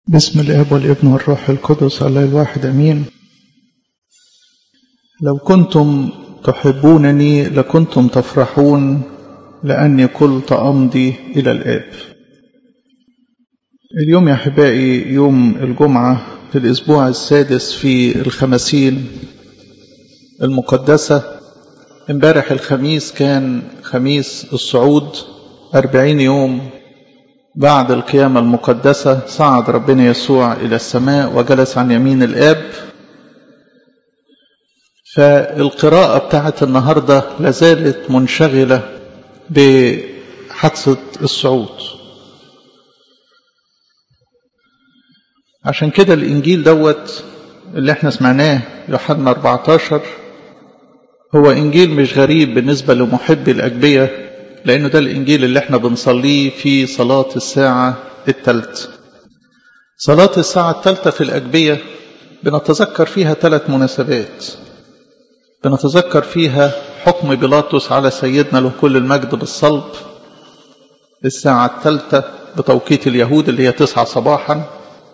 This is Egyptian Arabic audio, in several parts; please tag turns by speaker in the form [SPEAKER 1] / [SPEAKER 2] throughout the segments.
[SPEAKER 1] بسم الاب والابن والروح القدس الله الواحد امين لو كنتم تحبونني لكنتم تفرحون لاني قلت امضي الى الاب اليوم يا احبائي يوم الجمعه في الاسبوع السادس في الخمسين المقدسه امبارح الخميس كان خميس الصعود أربعين يوم بعد القيامة المقدسة صعد ربنا يسوع إلى السماء وجلس عن يمين الآب فالقراءة بتاعت النهاردة لازالت منشغلة بحادثة الصعود عشان كده الإنجيل دوت اللي احنا سمعناه يوحنا 14 هو إنجيل مش غريب بالنسبة لمحبي الأجبية لأنه ده الإنجيل اللي احنا بنصليه في صلاة الساعة الثالثة صلاة الساعة الثالثة في الأجبية بنتذكر فيها ثلاث مناسبات بنتذكر فيها حكم بيلاطس على سيدنا له كل المجد بالصلب الساعة الثالثة بتوقيت اليهود اللي هي تسعة صباحا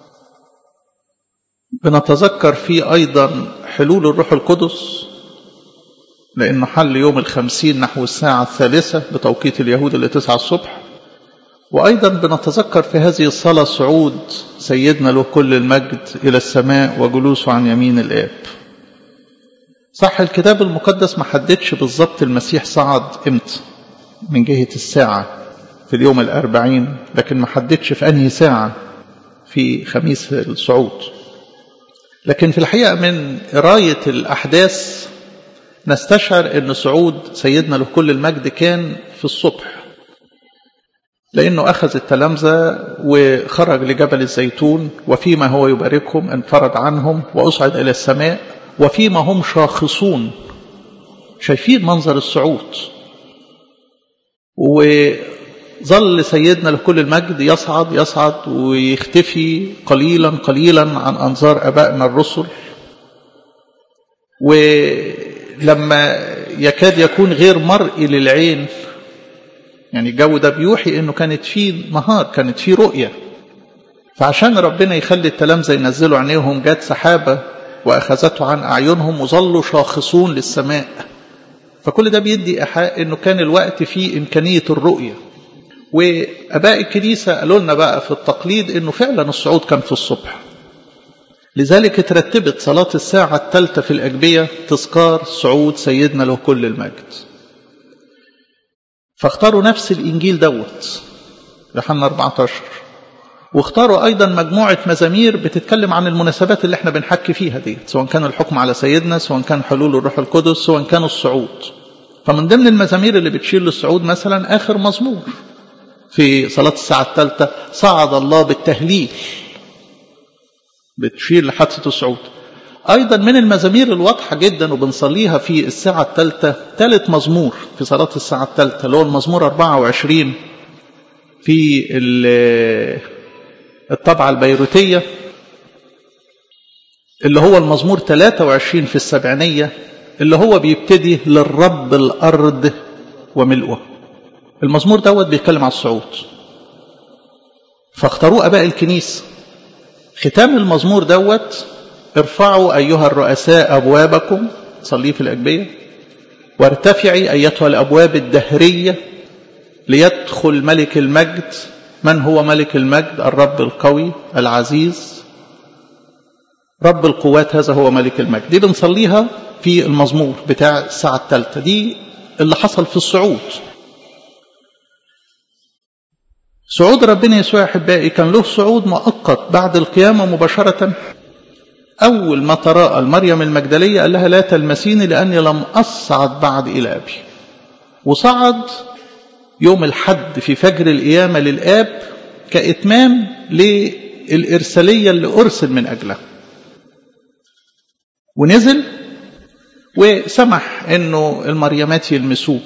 [SPEAKER 1] بنتذكر فيه أيضا حلول الروح القدس لأنه حل يوم الخمسين نحو الساعة الثالثة بتوقيت اليهود اللي تسعة الصبح وأيضا بنتذكر في هذه الصلاة صعود سيدنا له كل المجد إلى السماء وجلوسه عن يمين الآب صح الكتاب المقدس ما حددش بالظبط المسيح صعد امتى من جهة الساعة في اليوم الأربعين لكن ما حددش في أنهي ساعة في خميس الصعود لكن في الحقيقة من قراية الأحداث نستشعر أن صعود سيدنا له كل المجد كان في الصبح لأنه أخذ التلامذة وخرج لجبل الزيتون وفيما هو يباركهم انفرد عنهم وأصعد إلى السماء وفيما هم شاخصون شايفين منظر الصعود وظل سيدنا لكل المجد يصعد يصعد ويختفي قليلا قليلا عن أنظار أبائنا الرسل ولما يكاد يكون غير مرئي للعين يعني الجو ده بيوحي انه كانت فيه نهار كانت فيه رؤيه فعشان ربنا يخلي التلامذه ينزلوا عينيهم جت سحابه واخذته عن اعينهم وظلوا شاخصون للسماء فكل ده بيدي ايحاء انه كان الوقت فيه امكانيه الرؤيه واباء الكنيسه قالوا لنا بقى في التقليد انه فعلا الصعود كان في الصبح لذلك ترتبت صلاة الساعة الثالثة في الأجبية تذكار صعود سيدنا له كل المجد فاختاروا نفس الإنجيل دوت يوحنا 14 واختاروا أيضا مجموعة مزامير بتتكلم عن المناسبات اللي احنا بنحكي فيها دي سواء كان الحكم على سيدنا سواء كان حلول الروح القدس سواء كان الصعود فمن ضمن المزامير اللي بتشير للصعود مثلا آخر مزمور في صلاة الساعة الثالثة صعد الله بالتهليل بتشير لحادثة الصعود أيضا من المزامير الواضحة جدا وبنصليها في الساعة الثالثة ثالث مزمور في صلاة الساعة الثالثة اللي هو المزمور 24 في الطبعة البيروتية اللي هو المزمور 23 في السبعينية اللي هو بيبتدي للرب الأرض وملؤها المزمور دوت بيتكلم على الصعود فاختاروه أباء الكنيسة ختام المزمور دوت ارفعوا أيها الرؤساء أبوابكم صليه في الأجبية وارتفعي أيتها الأبواب الدهرية ليدخل ملك المجد من هو ملك المجد الرب القوي العزيز رب القوات هذا هو ملك المجد دي بنصليها في المزمور بتاع الساعة الثالثة دي اللي حصل في الصعود صعود ربنا يسوع احبائي كان له صعود مؤقت بعد القيامه مباشره اول ما تراءى مريم المجدليه قال لها لا تلمسيني لاني لم اصعد بعد الى ابي وصعد يوم الحد في فجر القيامه للاب كاتمام للارساليه اللي ارسل من اجلها ونزل وسمح انه المريمات يلمسوه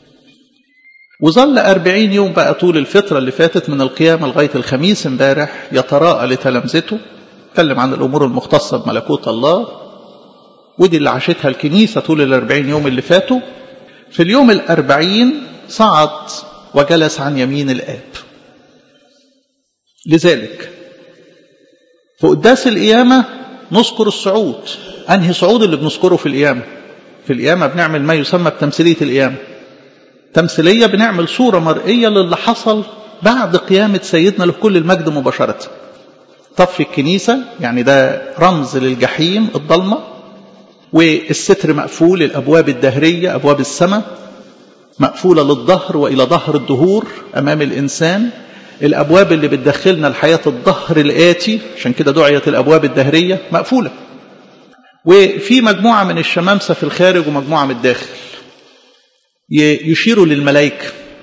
[SPEAKER 1] وظل أربعين يوم بقى طول الفترة اللي فاتت من القيامة لغاية الخميس امبارح يتراءى لتلامذته اتكلم عن الأمور المختصة بملكوت الله ودي اللي عاشتها الكنيسة طول الأربعين يوم اللي فاتوا في اليوم الأربعين صعد وجلس عن يمين الآب لذلك في قداس القيامة نذكر الصعود أنهي صعود اللي بنذكره في القيامة في القيامة بنعمل ما يسمى بتمثيلية القيامة تمثيلية بنعمل صورة مرئية للي حصل بعد قيامة سيدنا لكل المجد مباشرة طفي الكنيسة يعني ده رمز للجحيم الضلمة والستر مقفول الأبواب الدهرية أبواب السماء مقفولة للظهر وإلى ظهر الدهور أمام الإنسان الأبواب اللي بتدخلنا لحياة الظهر الآتي عشان كده دعيت الأبواب الدهرية مقفولة وفي مجموعة من الشمامسة في الخارج ومجموعة من الداخل يشيروا للملائكة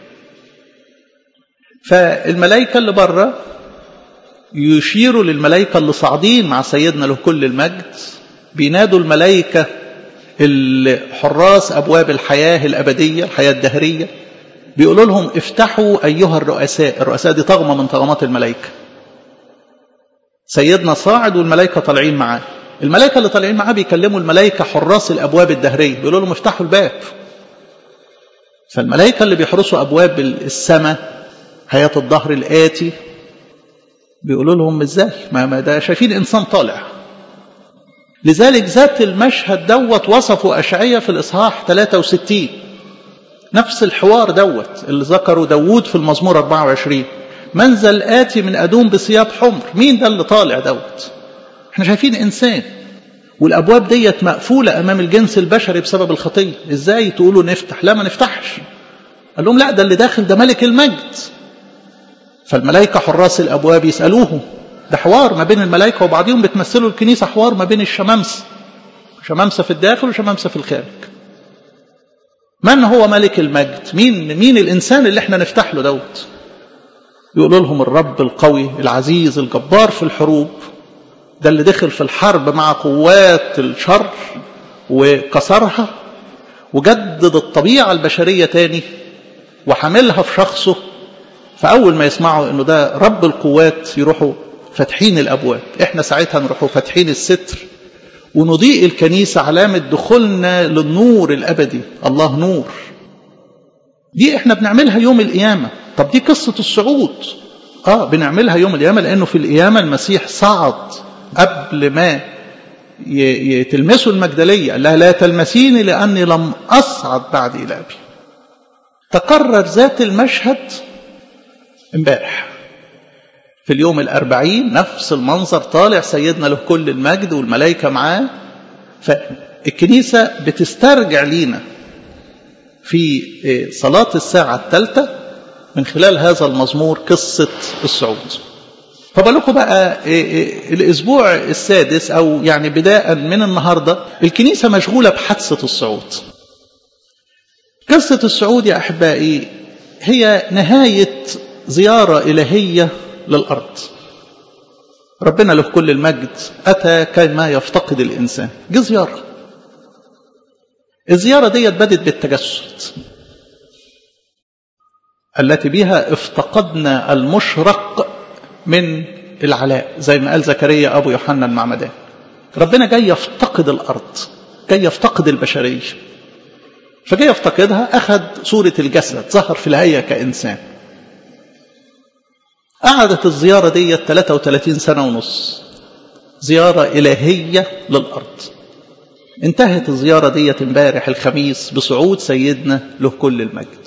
[SPEAKER 1] فالملائكة اللي بره يشيروا للملائكة اللي صاعدين مع سيدنا له كل المجد بينادوا الملائكة الحراس أبواب الحياة الأبدية الحياة الدهرية بيقولوا لهم افتحوا أيها الرؤساء الرؤساء دي طغمة من طغمات الملائكة سيدنا صاعد والملائكة طالعين معاه الملائكة اللي طالعين معاه بيكلموا الملائكة حراس الأبواب الدهرية بيقولوا لهم افتحوا الباب فالملائكة اللي بيحرسوا أبواب السماء حياة الظهر الآتي بيقولوا لهم ازاي ما ده شايفين إنسان طالع لذلك ذات المشهد دوت وصفه أشعية في الإصحاح 63 نفس الحوار دوت اللي ذكره داوود في المزمور 24 منزل آتي من أدوم بثياب حمر مين ده اللي طالع دوت احنا شايفين إنسان والأبواب ديت مقفولة أمام الجنس البشري بسبب الخطية إزاي تقولوا نفتح لا ما نفتحش قال لهم لا ده اللي داخل ده ملك المجد فالملائكة حراس الأبواب يسألوه ده حوار ما بين الملائكة وبعضهم بتمثلوا الكنيسة حوار ما بين الشمامسة شمامسة في الداخل وشمامسة في الخارج من هو ملك المجد مين مين الإنسان اللي احنا نفتح له دوت يقولوا لهم الرب القوي العزيز الجبار في الحروب ده اللي دخل في الحرب مع قوات الشر وكسرها وجدد الطبيعة البشرية تاني وحملها في شخصه فأول ما يسمعوا أنه ده رب القوات يروحوا فاتحين الأبواب إحنا ساعتها نروحوا فاتحين الستر ونضيء الكنيسة علامة دخولنا للنور الأبدي الله نور دي إحنا بنعملها يوم القيامة طب دي قصة الصعود آه بنعملها يوم القيامة لأنه في القيامة المسيح صعد قبل ما تلمسوا المجدلية قال لها لا تلمسيني لأني لم أصعد بعد إلى أبي تكرر ذات المشهد امبارح في اليوم الأربعين نفس المنظر طالع سيدنا له كل المجد والملائكة معاه فالكنيسة بتسترجع لينا في صلاة الساعة الثالثة من خلال هذا المزمور قصة الصعود فبقول لكم بقى الأسبوع السادس أو يعني بداء من النهاردة الكنيسة مشغولة بحادثة الصعود قصة الصعود يا أحبائي هي نهاية زيارة إلهية للأرض ربنا له كل المجد أتى كما يفتقد الإنسان جه زيارة الزيارة ديت بدت بالتجسد التي بها افتقدنا المشرق من العلاء زي ما قال زكريا أبو يوحنا المعمدان ربنا جاي يفتقد الأرض جاي يفتقد البشرية فجاي يفتقدها أخذ صورة الجسد ظهر في الهيئة كإنسان قعدت الزيارة دي 33 سنة ونص زيارة إلهية للأرض انتهت الزيارة دي امبارح الخميس بصعود سيدنا له كل المجد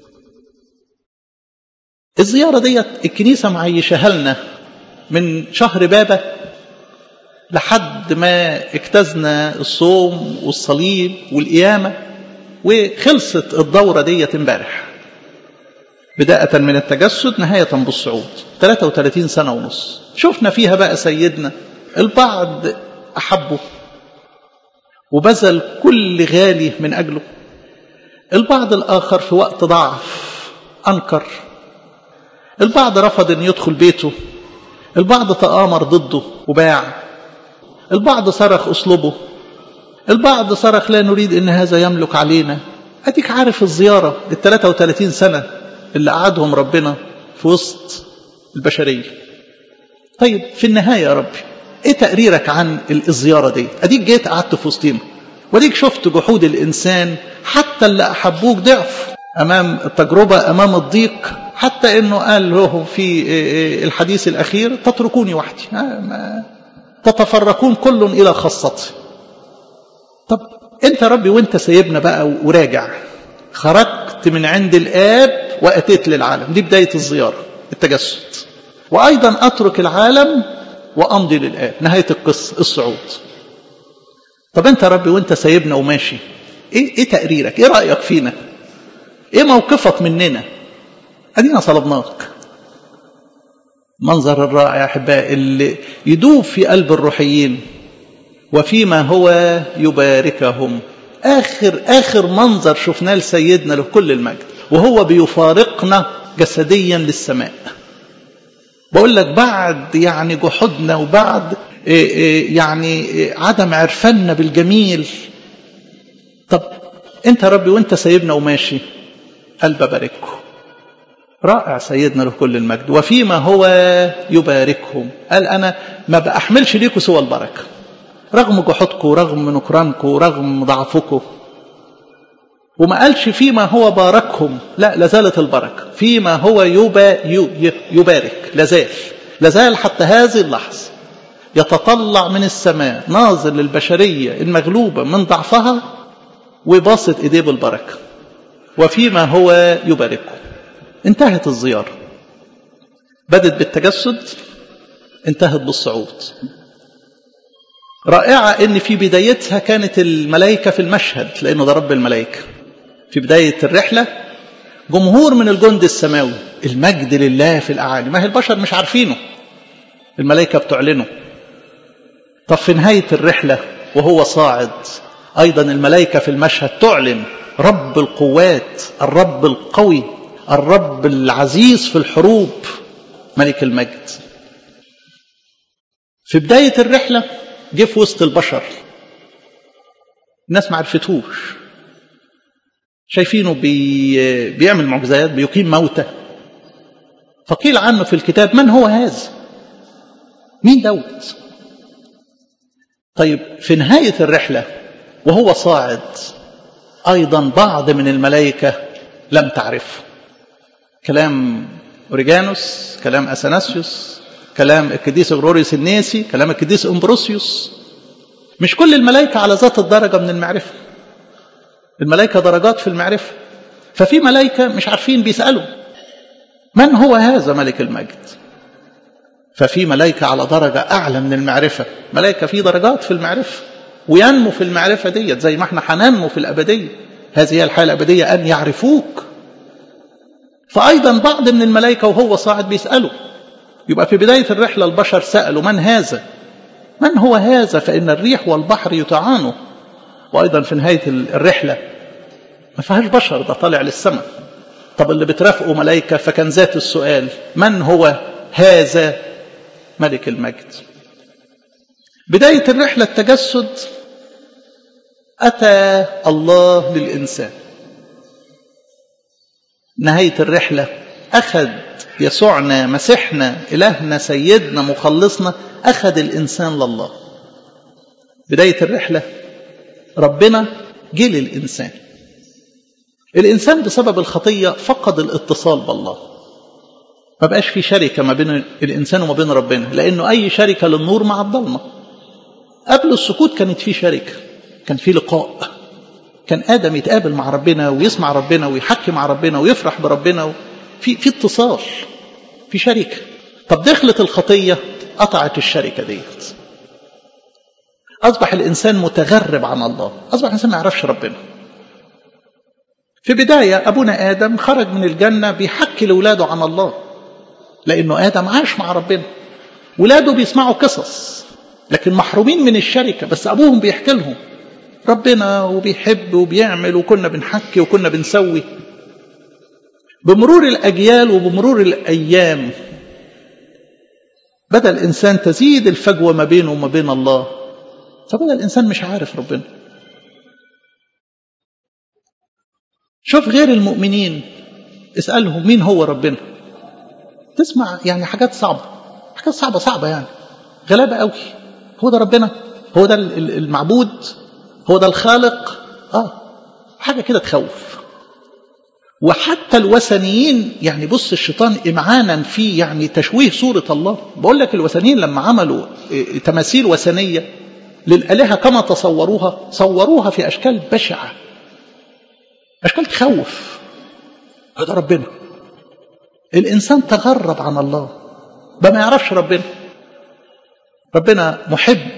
[SPEAKER 1] الزيارة دي الكنيسة معيشها لنا من شهر بابا لحد ما اجتزنا الصوم والصليب والقيامة وخلصت الدورة ديت امبارح بداية من التجسد نهاية بالصعود 33 سنة ونص شفنا فيها بقى سيدنا البعض أحبه وبذل كل غالي من أجله البعض الآخر في وقت ضعف أنكر البعض رفض أن يدخل بيته البعض تآمر ضده وباع البعض صرخ أسلوبه البعض صرخ لا نريد أن هذا يملك علينا أديك عارف الزيارة ال 33 سنة اللي قعدهم ربنا في وسط البشرية طيب في النهاية يا ربي ايه تقريرك عن الزيارة دي اديك جيت قعدت في وسطينا وديك شفت جحود الانسان حتى اللي احبوك ضعف امام التجربة امام الضيق حتى انه قال له في الحديث الاخير تتركوني وحدي تتفرقون كل الى خاصتي طب انت ربي وانت سايبنا بقى وراجع خرجت من عند الاب واتيت للعالم دي بدايه الزياره التجسد وايضا اترك العالم وامضي للاب نهايه القصه الصعود طب انت ربي وانت سايبنا وماشي ايه ايه تقريرك ايه رايك فينا ايه موقفك مننا ادينا صلبناك منظر الرائع يا احبائي اللي يدوب في قلب الروحيين وفيما هو يباركهم اخر اخر منظر شفناه لسيدنا له كل المجد وهو بيفارقنا جسديا للسماء بقول لك بعد يعني جحودنا وبعد يعني عدم عرفنا بالجميل طب انت ربي وانت سايبنا وماشي قال ببارككم رائع سيدنا له كل المجد وفيما هو يباركهم قال انا ما باحملش ليكم سوى البركه رغم جحودكم رغم نكرانكم رغم ضعفكم وما قالش فيما هو باركهم لا لازالت البركه فيما هو يبا يبارك لازال لازال حتى هذه اللحظه يتطلع من السماء ناظر للبشريه المغلوبه من ضعفها وباسط ايديه بالبركه وفيما هو يباركهم انتهت الزياره بدت بالتجسد انتهت بالصعود رائعة ان في بدايتها كانت الملائكة في المشهد لانه ده رب الملائكة في بداية الرحلة جمهور من الجند السماوي المجد لله في الأعالي ما هي البشر مش عارفينه الملائكة بتعلنه طب في نهاية الرحلة وهو صاعد أيضا الملائكة في المشهد تعلن رب القوات الرب القوي الرب العزيز في الحروب ملك المجد في بداية الرحلة جه في وسط البشر الناس ما عرفتهوش شايفينه بي بيعمل معجزات بيقيم موتى فقيل عنه في الكتاب من هو هذا مين دوت طيب في نهاية الرحلة وهو صاعد أيضا بعض من الملائكة لم تعرفه كلام أوريجانوس كلام أثناسيوس كلام القديس غروريوس الناسي كلام القديس أمبروسيوس مش كل الملائكة على ذات الدرجة من المعرفة الملائكة درجات في المعرفة ففي ملائكة مش عارفين بيسألوا من هو هذا ملك المجد ففي ملائكة على درجة أعلى من المعرفة ملائكة في درجات في المعرفة وينمو في المعرفة ديت زي ما احنا هننمو في الأبدية هذه هي الحياة الأبدية أن يعرفوك فأيضا بعض من الملائكة وهو صاعد بيسألوا يبقى في بداية الرحلة البشر سألوا من هذا من هو هذا فإن الريح والبحر يطعانه وأيضا في نهاية الرحلة ما فيهاش بشر ده طالع للسماء طب اللي بترافقه ملائكة فكان ذات السؤال من هو هذا ملك المجد بداية الرحلة التجسد أتى الله للإنسان نهاية الرحلة أخذ يسوعنا مسيحنا إلهنا سيدنا مخلصنا أخذ الإنسان لله بداية الرحلة ربنا جه للإنسان الإنسان بسبب الخطية فقد الاتصال بالله ما بقاش في شركة ما بين الإنسان وما بين ربنا لأنه أي شركة للنور مع الضلمة قبل السكوت كانت في شركة كان في لقاء كان آدم يتقابل مع ربنا ويسمع ربنا ويحكي مع ربنا ويفرح بربنا في في اتصال في شركة طب دخلت الخطية قطعت الشركة ديت أصبح الإنسان متغرب عن الله أصبح الإنسان ما يعرفش ربنا في بداية أبونا آدم خرج من الجنة بيحكي لأولاده عن الله لأنه آدم عاش مع ربنا ولاده بيسمعوا قصص لكن محرومين من الشركة بس أبوهم بيحكي لهم ربنا وبيحب وبيعمل وكنا بنحكي وكنا بنسوي بمرور الأجيال وبمرور الأيام بدأ الإنسان تزيد الفجوة ما بينه وما بين الله فبدأ الإنسان مش عارف ربنا شوف غير المؤمنين اسألهم مين هو ربنا تسمع يعني حاجات صعبة حاجات صعبة صعبة يعني غلابة قوي هو ده ربنا هو ده المعبود هو ده الخالق اه حاجة كده تخوف وحتى الوثنيين يعني بص الشيطان إمعانا في يعني تشويه صورة الله بقول لك الوثنيين لما عملوا تماثيل وثنية للآلهة كما تصوروها صوروها في أشكال بشعة أشكال تخوف هذا ربنا الإنسان تغرب عن الله ده ما يعرفش ربنا ربنا محب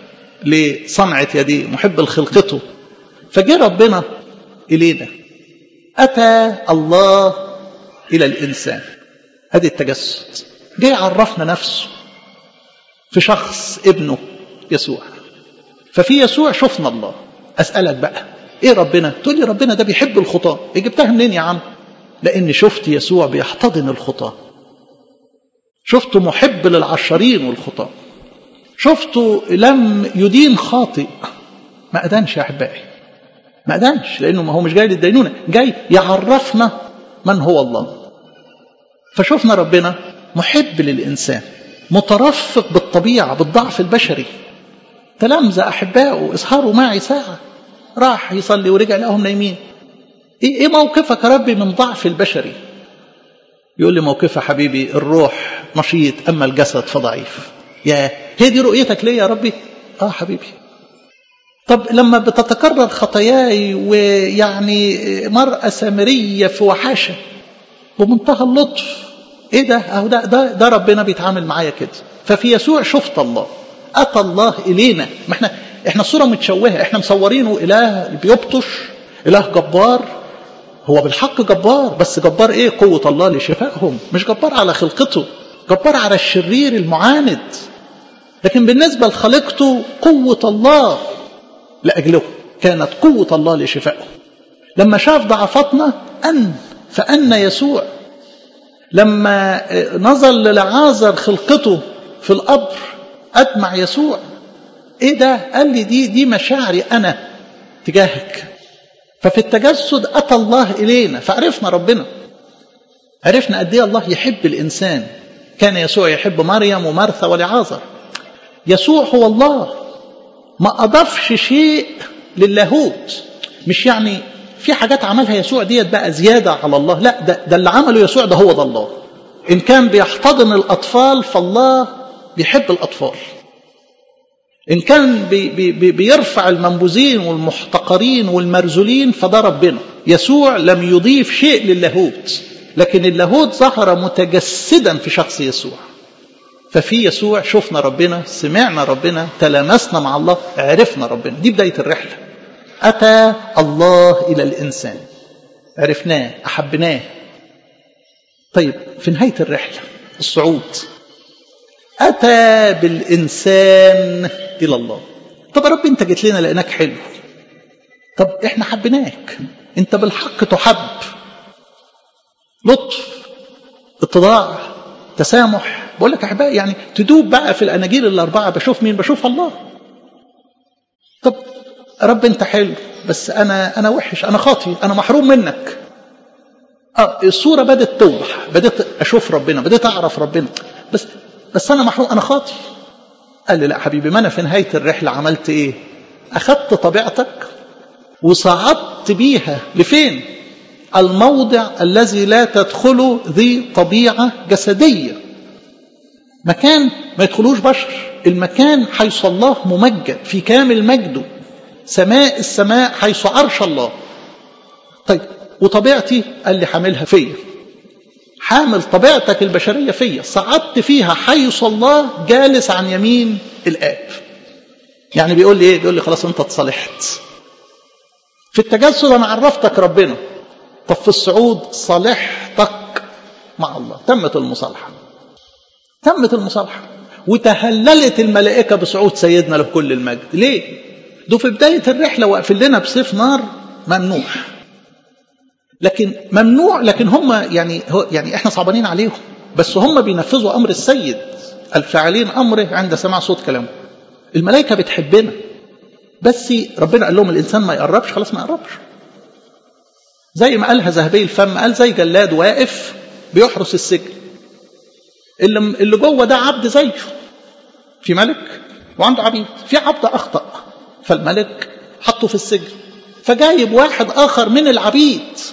[SPEAKER 1] لصنعة يديه محب لخلقته فجاء ربنا إلينا أتى الله إلى الإنسان هذه التجسد جاء عرفنا نفسه في شخص ابنه يسوع ففي يسوع شفنا الله أسألك بقى إيه ربنا تقول لي ربنا ده بيحب الخطاة إيه جبتها منين يا عم لأن شفت يسوع بيحتضن الخطاة شفته محب للعشرين والخطاة شفته لم يدين خاطئ ما أدانش يا أحبائي ما أدانش لأنه ما هو مش جاي للدينونة جاي يعرفنا من هو الله فشفنا ربنا محب للإنسان مترفق بالطبيعة بالضعف البشري تلامذة أحبائه اسهروا معي ساعة راح يصلي ورجع لقاهم نايمين إيه موقفك يا ربي من ضعف البشري يقول لي موقفه حبيبي الروح نشيط أما الجسد فضعيف يا هي دي رؤيتك ليه يا ربي آه حبيبي طب لما بتتكرر خطاياي ويعني مرأة سامرية في وحاشة بمنتهى اللطف ايه ده اهو ده, ده ده ربنا بيتعامل معايا كده ففي يسوع شفت الله اتى الله الينا ما احنا احنا الصوره متشوهه احنا مصورينه اله بيبطش اله جبار هو بالحق جبار بس جبار ايه قوه الله لشفائهم مش جبار على خلقته جبار على الشرير المعاند لكن بالنسبه لخلقته قوه الله لاجله كانت قوه الله لشفائهم لما شاف ضعفاتنا ان فان يسوع لما نظر للعازر خلقته في القبر أدمع يسوع ايه ده قال لي دي دي مشاعري انا تجاهك ففي التجسد اتى الله الينا فعرفنا ربنا عرفنا قد ايه الله يحب الانسان كان يسوع يحب مريم ومرثا ولعازر يسوع هو الله ما اضافش شيء للاهوت مش يعني في حاجات عملها يسوع ديت بقى زيادة على الله لا ده, ده اللي عمله يسوع ده هو ده الله إن كان بيحتضن الأطفال فالله بيحب الأطفال إن كان بي بي بيرفع المنبوذين والمحتقرين والمرزولين فده ربنا يسوع لم يضيف شيء للاهوت لكن اللاهوت ظهر متجسدا في شخص يسوع ففي يسوع شفنا ربنا سمعنا ربنا تلامسنا مع الله عرفنا ربنا دي بداية الرحلة أتى الله إلى الإنسان عرفناه أحبناه طيب في نهاية الرحلة الصعود أتى بالإنسان إلى الله طب يا رب أنت جيت لنا لأنك حلو طب إحنا حبيناك أنت بالحق تحب لطف اتضاع تسامح بقول لك أحبائي يعني تدوب بقى في الأناجيل الأربعة بشوف مين بشوف الله طب رب انت حلو بس انا انا وحش انا خاطي انا محروم منك اه الصوره بدات توضح بدات اشوف ربنا بدات اعرف ربنا بس بس انا محروم انا خاطي قال لي لا حبيبي ما انا في نهايه الرحله عملت ايه اخذت طبيعتك وصعدت بيها لفين الموضع الذي لا تدخله ذي طبيعه جسديه مكان ما يدخلوش بشر المكان حيث الله ممجد في كامل مجده سماء السماء حيث عرش الله طيب وطبيعتي قال لي حاملها فيا حامل طبيعتك البشرية فيا صعدت فيها حيث الله جالس عن يمين الآب يعني بيقول لي ايه بيقول لي خلاص انت اتصالحت في التجسد انا عرفتك ربنا طب في الصعود صالحتك مع الله تمت المصالحة تمت المصالحة وتهللت الملائكة بصعود سيدنا له كل المجد ليه ده في بداية الرحلة واقفين لنا بسيف نار ممنوع لكن ممنوع لكن هم يعني هو يعني احنا صعبانين عليهم بس هم بينفذوا امر السيد الفاعلين امره عند سماع صوت كلامه الملائكة بتحبنا بس ربنا قال لهم الانسان ما يقربش خلاص ما يقربش زي ما قالها ذهبي الفم قال زي جلاد واقف بيحرس السجن اللي اللي جوه ده عبد زيه في ملك وعنده عبيد في عبد اخطأ فالملك حطه في السجن فجايب واحد آخر من العبيد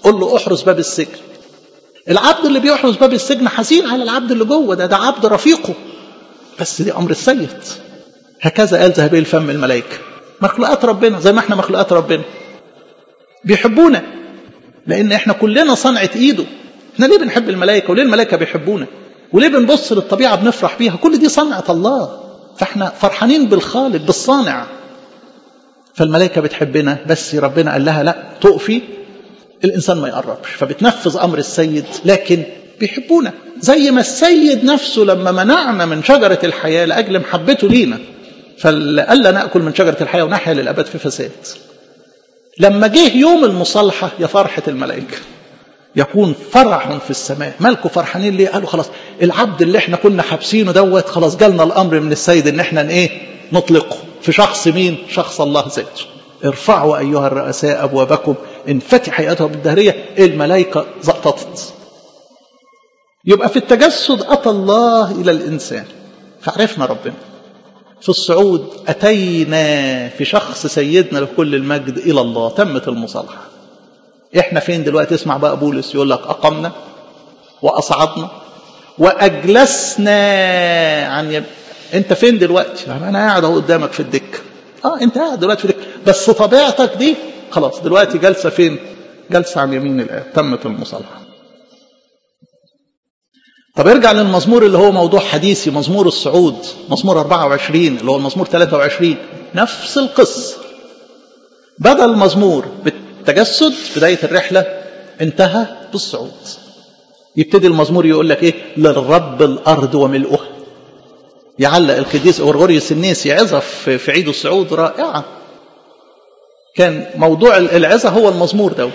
[SPEAKER 1] قول له احرس باب السجن العبد اللي بيحرس باب السجن حزين على العبد اللي جوه ده ده عبد رفيقه بس دي امر السيد هكذا قال ذهبي الفم الملائكه مخلوقات ربنا زي ما احنا مخلوقات ربنا بيحبونا لان احنا كلنا صنعه ايده احنا ليه بنحب الملائكه وليه الملائكه بيحبونا وليه بنبص للطبيعه بنفرح بيها كل دي صنعه الله فاحنا فرحانين بالخالق بالصانع فالملائكه بتحبنا بس ربنا قال لها لا تقفي الانسان ما يقربش فبتنفذ امر السيد لكن بيحبونا زي ما السيد نفسه لما منعنا من شجره الحياه لاجل محبته لينا فألا ناكل من شجره الحياه ونحيا للابد في فساد لما جه يوم المصالحه يا فرحه الملائكه يكون فرح في السماء مالكم فرحانين ليه قالوا خلاص العبد اللي احنا كنا حابسينه دوت خلاص جالنا الامر من السيد ان احنا ايه نطلقه في شخص مين شخص الله ذاته ارفعوا ايها الرؤساء ابوابكم انفتح اياتها بالدهريه الملائكه زقططت يبقى في التجسد اتى الله الى الانسان فعرفنا ربنا في الصعود اتينا في شخص سيدنا لكل المجد الى الله تمت المصالحه احنا فين دلوقتي اسمع بقى بولس يقول لك اقمنا واصعدنا واجلسنا عن يب... انت فين دلوقتي انا قاعد اهو قدامك في الدكه اه انت قاعد دلوقتي في الدكه بس طبيعتك دي خلاص دلوقتي جالسه فين جالسه عن يمين الاب تمت المصالحه طب ارجع للمزمور اللي هو موضوع حديثي مزمور الصعود مزمور 24 اللي هو المزمور 23 نفس القصه بدل المزمور بالتجسد بدايه الرحله انتهى بالصعود يبتدي المزمور يقول لك ايه للرب الارض وملؤها يعلق القديس اورغوريوس النيسي عظه في عيد الصعود رائعه كان موضوع العظه هو المزمور دوت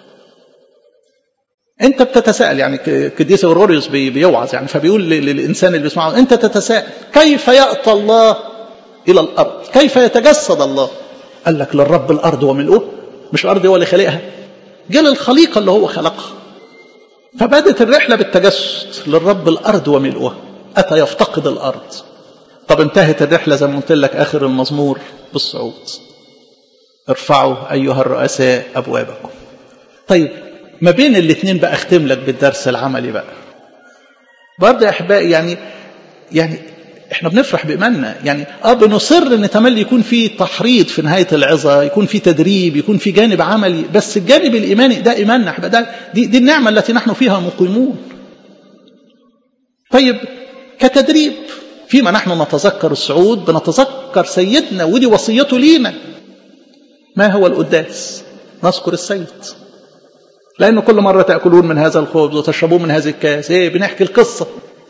[SPEAKER 1] انت بتتساءل يعني قديس اورغوريوس بيوعظ يعني فبيقول للانسان اللي بيسمعه انت تتساءل كيف ياتى الله الى الارض كيف يتجسد الله قال لك للرب الارض وملؤها مش الارض هو اللي خالقها جه للخليقه اللي هو خلقها فبدت الرحله بالتجسد للرب الارض وملؤها اتى يفتقد الارض طب انتهت الرحله زي ما قلت لك اخر المزمور بالصعود ارفعوا ايها الرؤساء ابوابكم طيب ما بين الاثنين بقى اختم لك بالدرس العملي بقى برضه يا احبائي يعني يعني احنا بنفرح بايماننا يعني اه بنصر ان تملي يكون في تحريض في نهايه العظه يكون في تدريب يكون في جانب عملي بس الجانب الايماني ده ايماننا احبائي ده دي, دي النعمه التي نحن فيها مقيمون طيب كتدريب فيما نحن نتذكر الصعود بنتذكر سيدنا ودي وصيته لينا ما هو القداس نذكر السيد لأنه كل مرة تأكلون من هذا الخبز وتشربون من هذه الكاس إيه بنحكي القصة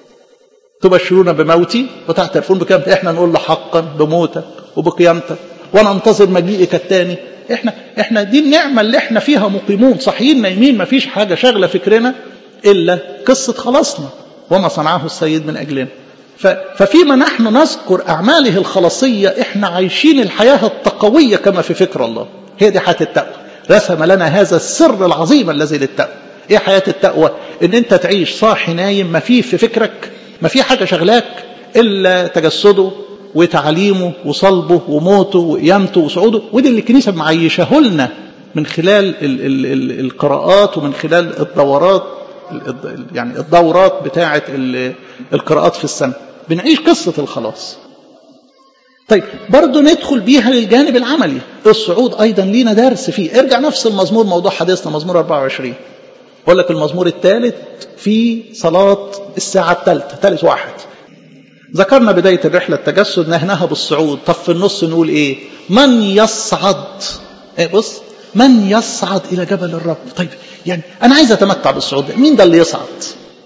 [SPEAKER 1] تبشرون بموتي وتعترفون بكلامتي احنا نقول له حقا بموتك وبقيامتك وننتظر مجيئك الثاني احنا احنا دي النعمه اللي احنا فيها مقيمون صحيين نايمين ما فيش حاجه شاغله فكرنا الا قصه خلاصنا وما صنعه السيد من اجلنا ففيما نحن نذكر اعماله الخلاصيه احنا عايشين الحياه التقويه كما في فكر الله هي دي حياه التقوى رسم لنا هذا السر العظيم الذي للتقوى ايه حياه التقوى ان انت تعيش صاحي نايم ما فيه في فكرك ما في حاجه شغلاك الا تجسده وتعليمه وصلبه وموته وقيامته وصعوده ودي اللي الكنيسه معيشه لنا من خلال ال ال ال القراءات ومن خلال الدورات يعني الدورات بتاعه القراءات في السنه بنعيش قصه الخلاص طيب برضه ندخل بيها للجانب العملي الصعود ايضا لينا درس فيه ارجع نفس المزمور موضوع حديثنا مزمور 24 اقول لك المزمور الثالث في صلاه الساعه الثالثه ثالث واحد ذكرنا بدايه الرحله التجسد نهناها بالصعود طب في النص نقول ايه من يصعد ايه بص من يصعد الى جبل الرب طيب يعني انا عايز اتمتع بالصعود مين ده اللي يصعد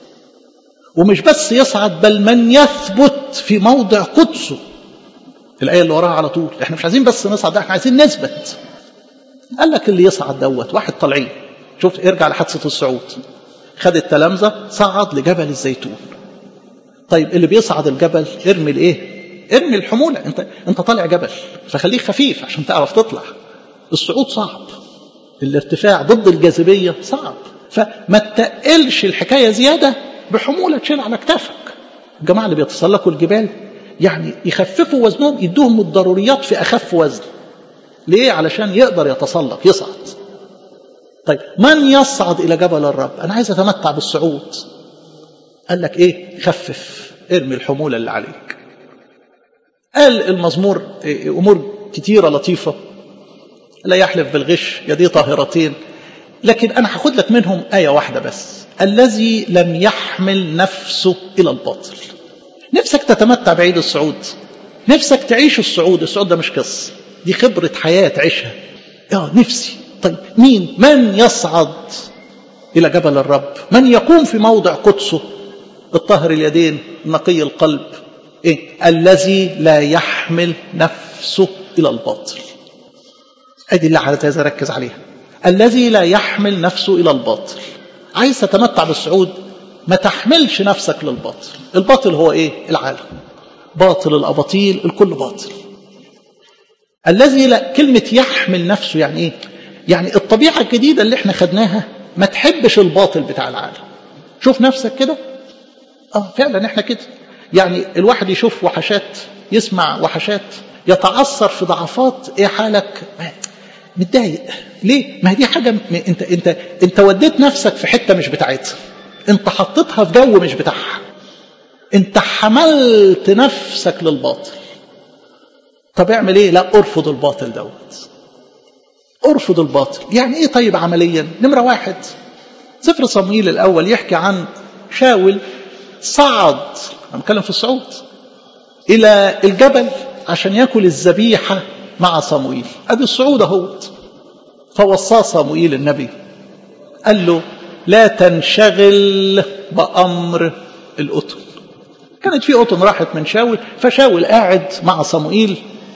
[SPEAKER 1] ومش بس يصعد بل من يثبت في موضع قدسه الآية اللي وراها على طول احنا مش عايزين بس نصعد احنا عايزين نثبت قال لك اللي يصعد دوت واحد طالعين شوف ارجع لحادثة الصعود خد التلامذة صعد لجبل الزيتون طيب اللي بيصعد الجبل ارمي الايه ارمي الحمولة انت انت طالع جبل فخليك خفيف عشان تعرف تطلع الصعود صعب الارتفاع ضد الجاذبية صعب فما تقلش الحكاية زيادة بحمولة تشيل على كتافك الجماعة اللي بيتسلقوا الجبال يعني يخففوا وزنهم يدوهم الضروريات في أخف وزن ليه علشان يقدر يتسلق يصعد طيب من يصعد إلى جبل الرب أنا عايز أتمتع بالصعود قال لك إيه خفف ارمي الحمولة اللي عليك قال المزمور أمور كتيرة لطيفة لا يحلف بالغش يدي طاهرتين لكن أنا هاخد لك منهم آية واحدة بس الذي لم يحمل نفسه إلى الباطل نفسك تتمتع بعيد الصعود نفسك تعيش الصعود الصعود ده مش قصة دي خبرة حياة تعيشها اه نفسي طيب مين من يصعد إلى جبل الرب من يقوم في موضع قدسه الطاهر اليدين نقي القلب إيه؟ الذي لا يحمل نفسه إلى الباطل أدي اللي عايز أركز عليها الذي لا يحمل نفسه إلى الباطل عايز تتمتع بالصعود ما تحملش نفسك للباطل الباطل هو إيه العالم باطل الأباطيل الكل باطل الذي لا كلمة يحمل نفسه يعني إيه يعني الطبيعة الجديدة اللي احنا خدناها ما تحبش الباطل بتاع العالم شوف نفسك كده اه فعلا احنا كده يعني الواحد يشوف وحشات يسمع وحشات يتعثر في ضعفات ايه حالك متضايق ليه ما هي دي حاجه م... انت انت انت وديت نفسك في حته مش بتاعتها انت حطيتها في جو مش بتاعها انت حملت نفسك للباطل طب اعمل ايه لا ارفض الباطل دوت ارفض الباطل يعني ايه طيب عمليا نمره واحد سفر صمويل الاول يحكي عن شاول صعد انا بتكلم في الصعود الى الجبل عشان ياكل الذبيحه مع صموئيل ادي الصعود اهوت فوصاه صموئيل النبي قال له لا تنشغل بامر القطن كانت في قطن راحت من شاول فشاول قاعد مع صموئيل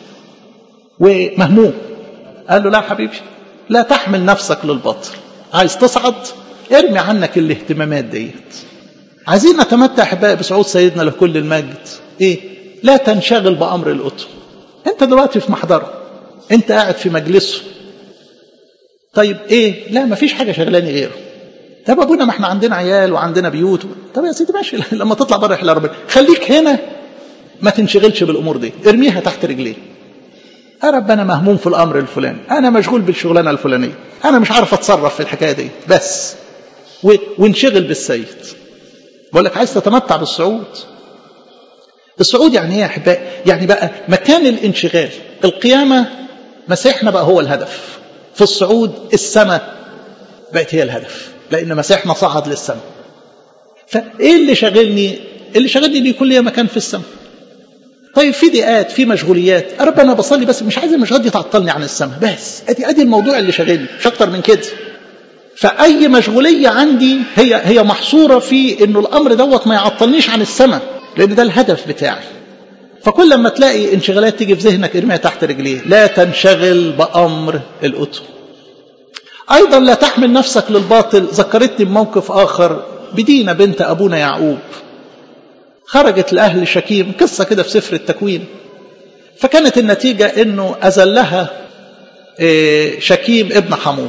[SPEAKER 1] ومهموم قال له لا حبيبي لا تحمل نفسك للباطل عايز تصعد ارمي عنك الاهتمامات ديت عايزين نتمتع احبائي بصعود سيدنا لكل المجد ايه لا تنشغل بامر القطن انت دلوقتي في محضره انت قاعد في مجلسه طيب ايه لا ما فيش حاجه شغلاني غيره طب ابونا ما احنا عندنا عيال وعندنا بيوت طب يا سيدي ماشي لما تطلع بره احلى ربنا خليك هنا ما تنشغلش بالامور دي ارميها تحت رجليه يا رب انا مهموم في الامر الفلاني انا مشغول بالشغلانه الفلانيه انا مش عارف اتصرف في الحكايه دي بس و... وانشغل بالسيد بقول لك عايز تتمتع بالصعود الصعود يعني ايه يا احبائي يعني بقى مكان الانشغال القيامه مسيحنا بقى هو الهدف في الصعود السماء بقت هي الهدف لان مسيحنا صعد للسماء فايه اللي شاغلني اللي شاغلني ان يكون لي مكان في السماء طيب في ضيقات في مشغوليات يا رب انا بصلي بس مش عايز المشغولات دي تعطلني عن السماء بس ادي ادي الموضوع اللي شاغلني مش اكتر من كده فاي مشغوليه عندي هي هي محصوره في انه الامر دوت ما يعطلنيش عن السماء لان ده الهدف بتاعي فكل لما تلاقي انشغالات تيجي في ذهنك ارميها تحت رجليه لا تنشغل بامر القطب ايضا لا تحمل نفسك للباطل ذكرتني بموقف اخر بدينا بنت ابونا يعقوب خرجت لاهل شكيم قصه كده في سفر التكوين فكانت النتيجه انه اذلها شكيم ابن حمور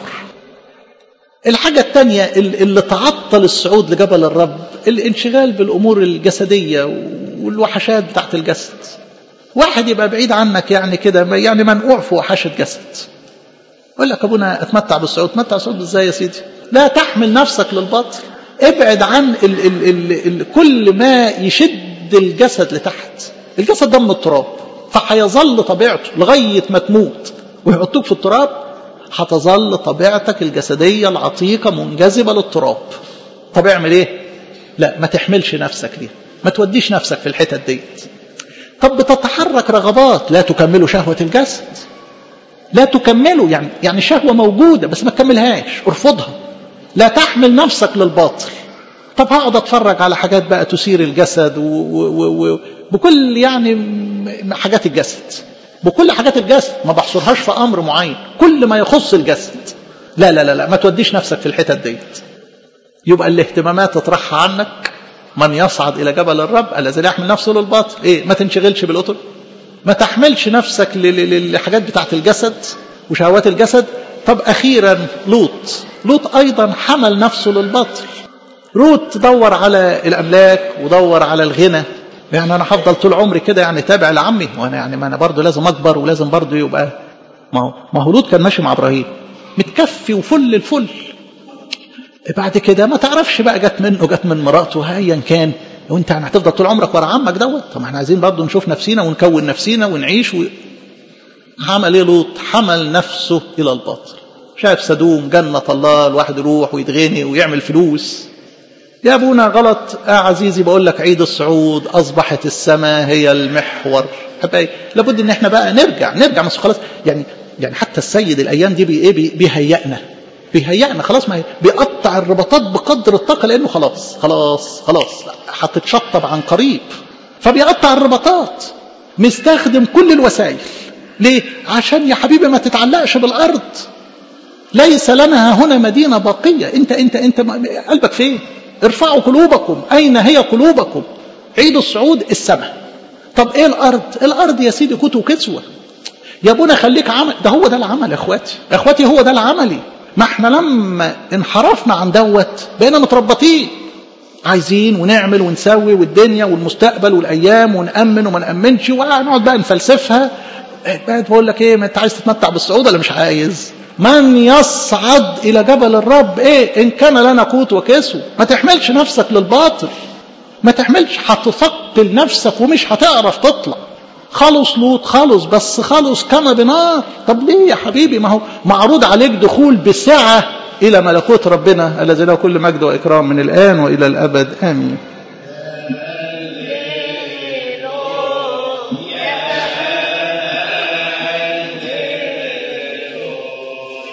[SPEAKER 1] الحاجة الثانية اللي تعطل الصعود لجبل الرب الانشغال بالأمور الجسدية والوحشات بتاعت الجسد واحد يبقى بعيد عنك يعني كده يعني منقوع في وحشة جسد يقول لك أبونا أتمتع بالصعود أتمتع بالصعود إزاي يا سيدي لا تحمل نفسك للباطل ابعد عن ال ال ال ال كل ما يشد الجسد لتحت الجسد ده من التراب فهيظل طبيعته لغاية ما تموت ويحطوك في التراب هتظل طبيعتك الجسدية العتيقة منجذبة للتراب طب اعمل ايه لا ما تحملش نفسك ليه ما توديش نفسك في الحتت ديت طب بتتحرك رغبات لا تكملوا شهوة الجسد لا تكملوا يعني يعني شهوة موجودة بس ما تكملهاش ارفضها لا تحمل نفسك للباطل طب هقعد اتفرج على حاجات بقى تثير الجسد وبكل يعني حاجات الجسد بكل حاجات الجسد ما بحصرهاش في امر معين كل ما يخص الجسد لا لا لا لا ما توديش نفسك في الحتت ديت يبقى الاهتمامات تطرحها عنك من يصعد الى جبل الرب الذي لا يحمل نفسه للباطل ايه ما تنشغلش بالقطر ما تحملش نفسك للحاجات بتاعت الجسد وشهوات الجسد طب اخيرا لوط لوط ايضا حمل نفسه للباطل روت تدور على الاملاك ودور على الغنى يعني انا هفضل طول عمري كده يعني تابع لعمي وانا يعني ما انا برضه لازم اكبر ولازم برضه يبقى ما هو ما هو لوط كان ماشي مع ابراهيم متكفي وفل الفل بعد كده ما تعرفش بقى جت منه جت من مراته ايا كان وانت يعني هتفضل طول عمرك ورا عمك دوت طب احنا عايزين برضه نشوف نفسينا ونكون نفسينا ونعيش و... عمل ايه لوط حمل نفسه الى الباطل شاف سدوم جنة الله الواحد يروح ويتغني ويعمل فلوس يا ابونا غلط يا عزيزي بقول لك عيد الصعود اصبحت السماء هي المحور حبايبي لابد ان احنا بقى نرجع نرجع بس خلاص يعني يعني حتى السيد الايام دي بي ايه بيهيئنا بيهيئنا خلاص ما بيقطع الرباطات بقدر الطاقه لانه خلاص خلاص خلاص هتتشطب عن قريب فبيقطع الرباطات مستخدم كل الوسائل ليه عشان يا حبيبي ما تتعلقش بالارض ليس لنا هنا مدينه باقيه انت انت انت قلبك فين ارفعوا قلوبكم اين هي قلوبكم عيد الصعود السماء طب ايه الارض الارض يا سيدي كتو كسوه يا ابونا خليك عمل ده هو ده العمل يا اخواتي يا اخواتي هو ده العملي ما احنا لما انحرفنا عن دوت بقينا متربطين عايزين ونعمل ونسوي والدنيا والمستقبل والايام ونامن وما نامنش ونقعد بقى نفلسفها بقى بقول لك ايه ما انت عايز تتمتع بالصعود ولا مش عايز من يصعد الى جبل الرب ايه ان كان لنا قوت وكسو ما تحملش نفسك للباطل ما تحملش هتثقل نفسك ومش هتعرف تطلع خلص لوط خلص بس خلص كما بنار طب ليه يا حبيبي ما هو معروض عليك دخول بسعة إلى ملكوت ربنا الذي له كل مجد وإكرام من الآن وإلى الأبد آمين